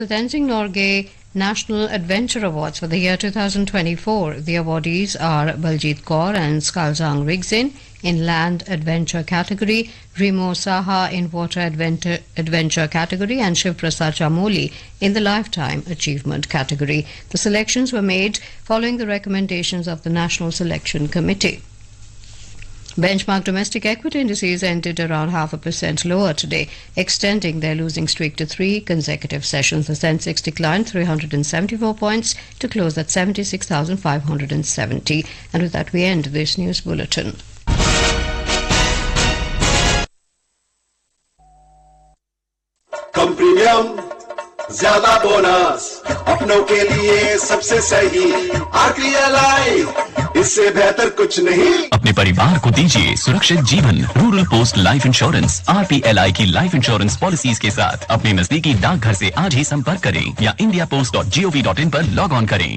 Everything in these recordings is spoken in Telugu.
The Tenzing Norgay National Adventure Awards for the year 2024. The awardees are Baljit Kaur and Skalzang Rigzin in Land Adventure category, Remo Saha in Water Adventure, Adventure category, and Shiv Prasad Chamoli in the Lifetime Achievement category. The selections were made following the recommendations of the National Selection Committee. Benchmark domestic equity indices ended around half a percent lower today, extending their losing streak to three consecutive sessions. The Sensex declined 374 points to close at 76,570. And with that, we end this news bulletin. कम प्रीमियम ज्यादा बोनस अपनों के लिए सबसे सही आखिरी एल इससे बेहतर कुछ नहीं अपने परिवार को दीजिए सुरक्षित जीवन रूरल पोस्ट लाइफ इंश्योरेंस आर की लाइफ इंश्योरेंस पॉलिसीज के साथ अपने नजदीकी डाकघर से आज ही संपर्क करें या India post dot G O V dot in पर लॉग ऑन करें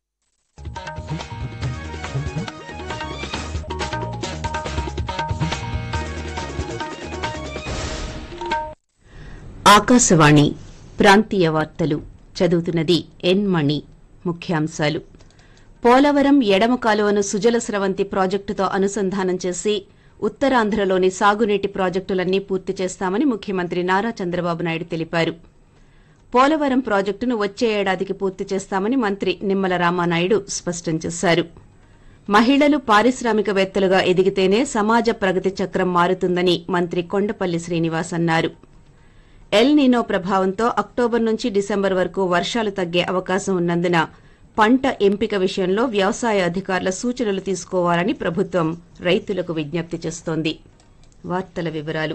ఆకాశవాణి ప్రాంతీయ వార్తలు చదువుతున్నది ఎన్ మణి ముఖ్యాంశాలు పోలవరం ఎడమ కాలువను సుజల స్రవంతి ప్రాజెక్టుతో అనుసంధానం చేసి ఉత్తరాంధ్రలోని సాగునీటి ప్రాజెక్టులన్నీ పూర్తి చేస్తామని ముఖ్యమంత్రి నారా చంద్రబాబు నాయుడు తెలిపారు పోలవరం ప్రాజెక్టును వచ్చే ఏడాదికి పూర్తి చేస్తామని మంత్రి నిమ్మల రామానాయుడు స్పష్టం చేశారు మహిళలు పారిశ్రామికవేత్తలుగా ఎదిగితేనే సమాజ ప్రగతి చక్రం మారుతుందని మంత్రి కొండపల్లి శ్రీనివాస్ అన్నారు ఎల్ నీనో ప్రభావంతో అక్టోబర్ నుంచి డిసెంబర్ వరకు వర్షాలు తగ్గే అవకాశం ఉన్నందున పంట ఎంపిక విషయంలో వ్యవసాయ అధికారుల సూచనలు తీసుకోవాలని ప్రభుత్వం రైతులకు విజ్ఞప్తి చేస్తోంది వార్తల వివరాలు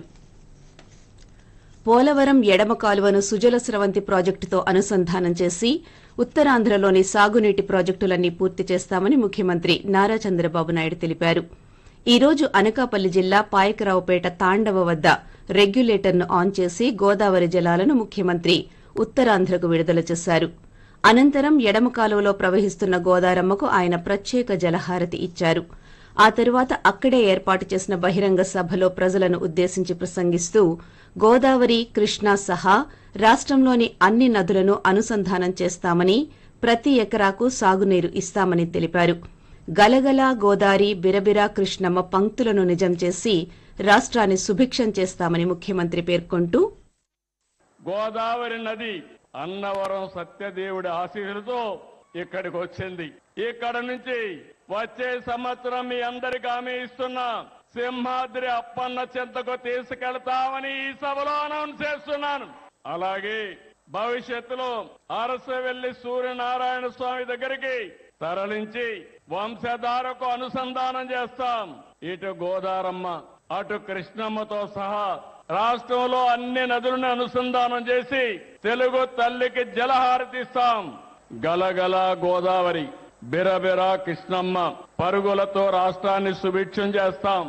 పోలవరం ఎడమ కాలువను సుజల స్రవంతి ప్రాజెక్టుతో అనుసంధానం చేసి ఉత్తరాంధ్రలోని సాగునీటి ప్రాజెక్టులన్నీ పూర్తి చేస్తామని ముఖ్యమంత్రి నారా చంద్రబాబు నాయుడు తెలిపారు ఈ రోజు అనకాపల్లి జిల్లా పాయకరావుపేట తాండవ వద్ద రెగ్యులేటర్ను ఆన్ చేసి గోదావరి జలాలను ముఖ్యమంత్రి ఉత్తరాంధ్రకు విడుదల చేశారు అనంతరం ఎడమ కాలువలో ప్రవహిస్తున్న గోదారమ్మకు ఆయన ప్రత్యేక జలహారతి ఇచ్చారు ఆ తరువాత అక్కడే ఏర్పాటు చేసిన బహిరంగ సభలో ప్రజలను ఉద్దేశించి ప్రసంగిస్తూ గోదావరి కృష్ణా సహా రాష్టంలోని అన్ని నదులను అనుసంధానం చేస్తామని ప్రతి ఎకరాకు సాగునీరు ఇస్తామని తెలిపారు గలగల గోదారి బిరబిరా కృష్ణమ్మ పంక్తులను నిజం చేసి రాష్ట్రాన్ని సుభిక్షం చేస్తామని ముఖ్యమంత్రి పేర్కొంటూ గోదావరి నది అన్నవరం సత్యదేవుడి ఆశీస్సులతో ఇక్కడికి వచ్చింది ఇక్కడ నుంచి వచ్చే సంవత్సరం మీ అందరికి హామీ ఇస్తున్నా సింహాద్రి అప్పన్న చెంతకు తీసుకెళ్తామని ఈ సభలో అనౌన్స్ చేస్తున్నాను అలాగే భవిష్యత్తులో అరసవెల్లి సూర్యనారాయణ స్వామి దగ్గరికి తరలించి వంశధారకు అనుసంధానం చేస్తాం ఇటు గోదారమ్మ అటు కృష్ణమ్మతో సహా రాష్ట్రంలో అన్ని నదులను అనుసంధానం చేసి తెలుగు తల్లికి జలహారతిస్తాం గలగల గోదావరి బిరబిర కృష్ణమ్మ పరుగులతో రాష్ట్రాన్ని సుభిక్షం చేస్తాం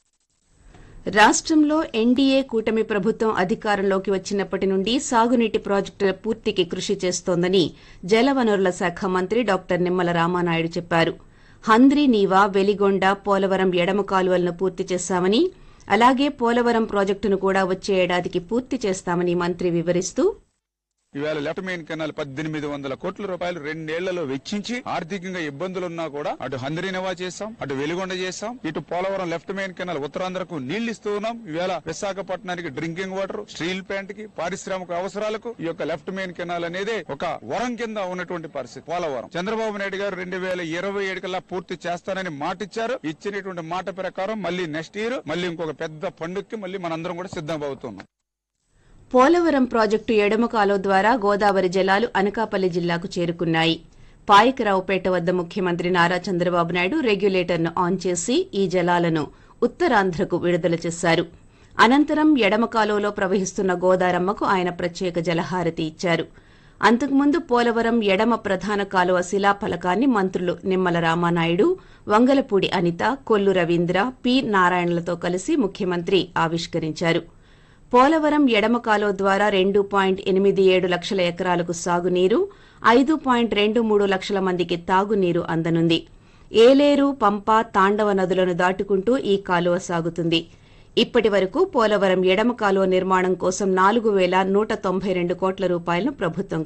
రాష్ట్రంలో ఎన్డీఏ కూటమి ప్రభుత్వం అధికారంలోకి వచ్చినప్పటి నుండి సాగునీటి ప్రాజెక్టుల పూర్తికి కృషి చేస్తోందని జలవనరుల శాఖ మంత్రి డాక్టర్ నిమ్మల రామానాయుడు చెప్పారు హంద్రి నీవా వెలిగొండ పోలవరం ఎడమ కాలువలను పూర్తి చేశామని అలాగే పోలవరం ప్రాజెక్టును కూడా వచ్చే ఏడాదికి పూర్తి చేస్తామని మంత్రి వివరిస్తూ ఇవాళ లెఫ్ట్ మెయిన్ కెనాల్ పద్దెనిమిది వందల కోట్ల రూపాయలు రెండేళ్లలో వెచ్చించి ఆర్థికంగా ఇబ్బందులున్నా కూడా అటు హంద్రీనవా చేశాం అటు వెలుగొండ చేశాం ఇటు పోలవరం లెఫ్ట్ మెయిన్ కెనాల్ ఉత్తరాంధ్రకు నీళ్లు ఇస్తూ ఉన్నాం ఇవాళ విశాఖపట్నానికి డ్రింకింగ్ వాటర్ స్టీల్ ప్లాంట్ కి పారిశ్రామిక అవసరాలకు ఈ యొక్క లెఫ్ట్ మెయిన్ కెనాల్ అనేది ఒక వరం కింద ఉన్నటువంటి పరిస్థితి పోలవరం చంద్రబాబు నాయుడు గారు రెండు వేల ఇరవై ఏడు కల్లా పూర్తి చేస్తానని మాట ఇచ్చారు ఇచ్చినటువంటి మాట ప్రకారం మళ్ళీ నెక్స్ట్ ఇయర్ మళ్ళీ ఇంకొక పెద్ద పండుగకి మళ్ళీ మనందరం కూడా సిద్ధం అవుతున్నాం పోలవరం ప్రాజెక్టు ఎడమ కాలువ ద్వారా గోదావరి జలాలు అనకాపల్లి జిల్లాకు చేరుకున్నాయి పాయకరావుపేట వద్ద ముఖ్యమంత్రి నారా చంద్రబాబు నాయుడు రెగ్యులేటర్ను ఆన్ చేసి ఈ జలాలను ఉత్తరాంధ్రకు విడుదల చేశారు అనంతరం ఎడమ కాలువలో ప్రవహిస్తున్న గోదారమ్మకు ఆయన ప్రత్యేక జలహారతి ఇచ్చారు అంతకుముందు పోలవరం ఎడమ ప్రధాన కాలువ శిలాఫలకాన్ని మంత్రులు నిమ్మల రామానాయుడు వంగలపూడి అనిత కొల్లు రవీంద్ర పి నారాయణలతో కలిసి ముఖ్యమంత్రి ఆవిష్కరించారు పోలవరం ఎడమ కాలువ ద్వారా రెండు పాయింట్ ఎనిమిది ఏడు లక్షల ఎకరాలకు సాగునీరు ఐదు పాయింట్ రెండు మూడు లక్షల మందికి తాగునీరు అందనుంది ఏలేరు పంప తాండవ నదులను దాటుకుంటూ ఈ కాలువ సాగుతుంది ఇప్పటి వరకు పోలవరం ఎడమ కాలువ నిర్మాణం కోసం నాలుగు వేల నూట తొంభై రెండు కోట్ల రూపాయలను ప్రభుత్వం